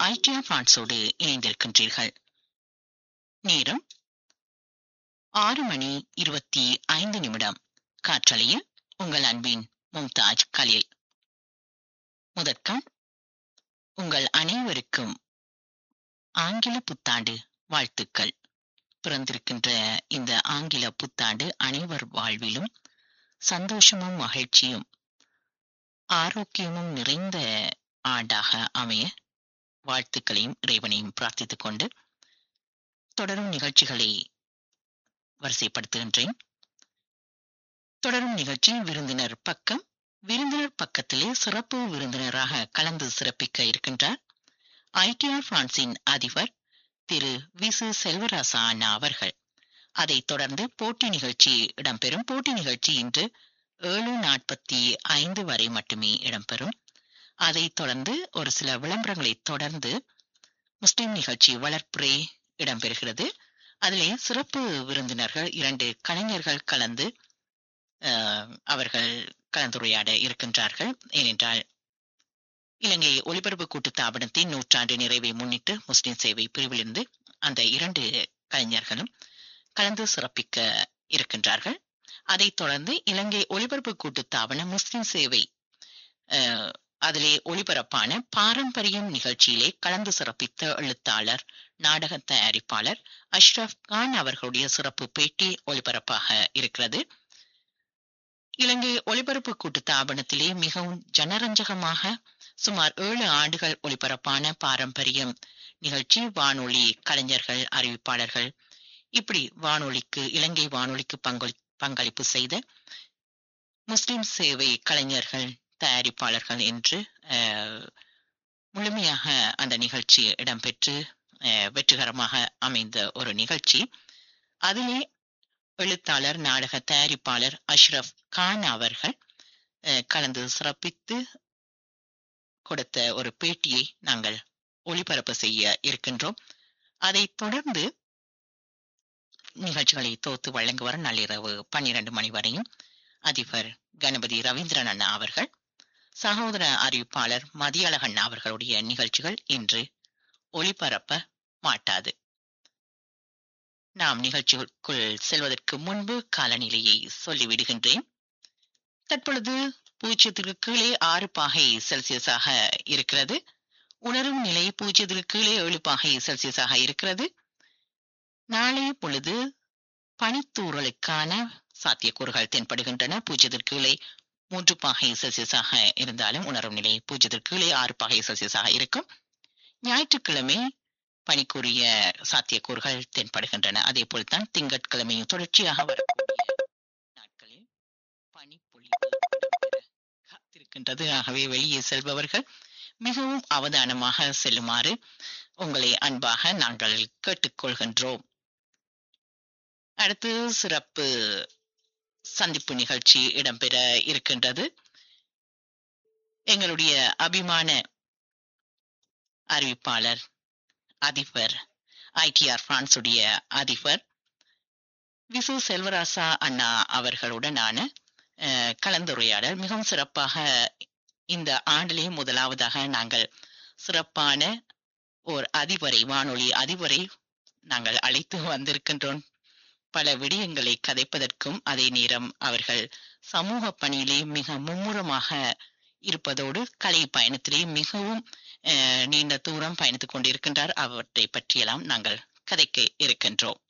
idea பிரான்ஸோடு இணைந்திருக்கின்றீர்கள் நேரம் ஆறு மணி இருபத்தி ஐந்து நிமிடம் காற்றலையில் உங்கள் அன்பின் மும்தாஜ் கலீல் முதற்கம் உங்கள் அனைவருக்கும் ஆங்கில புத்தாண்டு வாழ்த்துக்கள் பிறந்திருக்கின்ற இந்த ஆங்கில புத்தாண்டு அனைவர் வாழ்விலும் சந்தோஷமும் மகிழ்ச்சியும் ஆரோக்கியமும் நிறைந்த ஆண்டாக அமைய வாழ்த்துக்களையும் இறைவனையும் பிரார்த்தித்துக் கொண்டு தொடரும் நிகழ்ச்சிகளை வரிசைப்படுத்துகின்றேன் தொடரும் நிகழ்ச்சி விருந்தினர் பக்கம் விருந்தினர் பக்கத்திலே சிறப்பு விருந்தினராக கலந்து சிறப்பிக்க இருக்கின்றார் ஐடிஆர் பிரான்சின் அதிபர் திரு விசு செல்வராசா அண்ணா அவர்கள் அதைத் தொடர்ந்து போட்டி நிகழ்ச்சி இடம்பெறும் போட்டி நிகழ்ச்சி இன்று ஏழு நாற்பத்தி ஐந்து வரை மட்டுமே இடம்பெறும் அதைத் தொடர்ந்து ஒரு சில விளம்பரங்களை தொடர்ந்து முஸ்லிம் நிகழ்ச்சி வளர்ப்புரை இடம்பெறுகிறது அதிலே சிறப்பு விருந்தினர்கள் இரண்டு கலைஞர்கள் கலந்து அவர்கள் கலந்துரையாட இருக்கின்றார்கள் ஏனென்றால் இலங்கை ஒலிபரப்பு கூட்டு தாபனத்தின் நூற்றாண்டு நிறைவை முன்னிட்டு முஸ்லிம் சேவை பிரிவிலிருந்து அந்த இரண்டு கலைஞர்களும் கலந்து சிறப்பிக்க இருக்கின்றார்கள் அதைத் தொடர்ந்து இலங்கை ஒலிபரப்பு கூட்டு தாபனம் முஸ்லிம் சேவை அதிலே ஒளிபரப்பான பாரம்பரியம் நிகழ்ச்சியிலே கலந்து சிறப்பித்த எழுத்தாளர் நாடக தயாரிப்பாளர் அஷ்ரப் கான் அவர்களுடைய சிறப்பு பேட்டி ஒளிபரப்பாக இருக்கிறது இலங்கை ஒலிபரப்பு கூட்டு தாபனத்திலே மிகவும் ஜனரஞ்சகமாக சுமார் ஏழு ஆண்டுகள் ஒளிபரப்பான பாரம்பரியம் நிகழ்ச்சி வானொலி கலைஞர்கள் அறிவிப்பாளர்கள் இப்படி வானொலிக்கு இலங்கை வானொலிக்கு பங்களி பங்களிப்பு செய்த முஸ்லிம் சேவை கலைஞர்கள் தயாரிப்பாளர்கள் என்று முழுமையாக அந்த நிகழ்ச்சி இடம்பெற்று வெற்றிகரமாக அமைந்த ஒரு நிகழ்ச்சி அதிலே எழுத்தாளர் நாடக தயாரிப்பாளர் அஷ்ரப் கான் அவர்கள் கலந்து சிறப்பித்து கொடுத்த ஒரு பேட்டியை நாங்கள் ஒளிபரப்பு செய்ய இருக்கின்றோம் அதைத் தொடர்ந்து நிகழ்ச்சிகளை தோத்து வழங்குவார் நள்ளிரவு பன்னிரண்டு மணி வரையும் அதிபர் கணபதி ரவீந்திரன் அண்ணா அவர்கள் சகோதர அறிவிப்பாளர் மதியழகண்ணா அவர்களுடைய நிகழ்ச்சிகள் இன்று ஒளிபரப்ப மாட்டாது நாம் நிகழ்ச்சிக்குள் செல்வதற்கு முன்பு காலநிலையை சொல்லிவிடுகின்றேன் தற்பொழுது பூஜ்ஜியத்திற்கு கீழே ஆறு பாகை செல்சியஸாக இருக்கிறது உணரும் நிலை பூஜ்ஜியத்திற்கு கீழே ஏழு பாகை செல்சியஸாக இருக்கிறது நாளைய பொழுது பனித்தூறலுக்கான சாத்தியக்கூறுகள் தென்படுகின்றன பூஜ்ஜியத்திற்கு கீழே மூன்று பாகை செல்சியஸாக இருந்தாலும் உணரும் நிலை பூஜ்ஜியத்திற்கு கீழே ஆறு பாகை செல்சியஸாக இருக்கும் ஞாயிற்றுக்கிழமை பனிக்குரிய சாத்தியக்கூறுகள் தென்படுகின்றன அதே போல்தான் திங்கட்கிழமையும் தொடர்ச்சியாக வரக்கூடிய நாட்களில் பனிப்பொழிவு காத்திருக்கின்றது ஆகவே வெளியே செல்பவர்கள் மிகவும் அவதானமாக செல்லுமாறு உங்களை அன்பாக நாங்கள் கேட்டுக்கொள்கின்றோம் அடுத்து சிறப்பு சந்திப்பு நிகழ்ச்சி இடம்பெற இருக்கின்றது எங்களுடைய அபிமான அறிவிப்பாளர் அதிபர் ஐடிஆர் பிரான்சுடைய அதிபர் விசு செல்வராசா அண்ணா அவர்களுடனான கலந்துரையாடல் மிகவும் சிறப்பாக இந்த ஆண்டிலே முதலாவதாக நாங்கள் சிறப்பான ஓர் அதிபரை வானொலி அதிபரை நாங்கள் அழைத்து வந்திருக்கின்றோம் பல விடயங்களை கதைப்பதற்கும் அதே நேரம் அவர்கள் சமூக பணியிலே மிக மும்முரமாக இருப்பதோடு கலை பயணத்திலே மிகவும் நீண்ட தூரம் பயணித்துக் கொண்டிருக்கின்றார் அவற்றை பற்றியெல்லாம் நாங்கள் கதைக்க இருக்கின்றோம்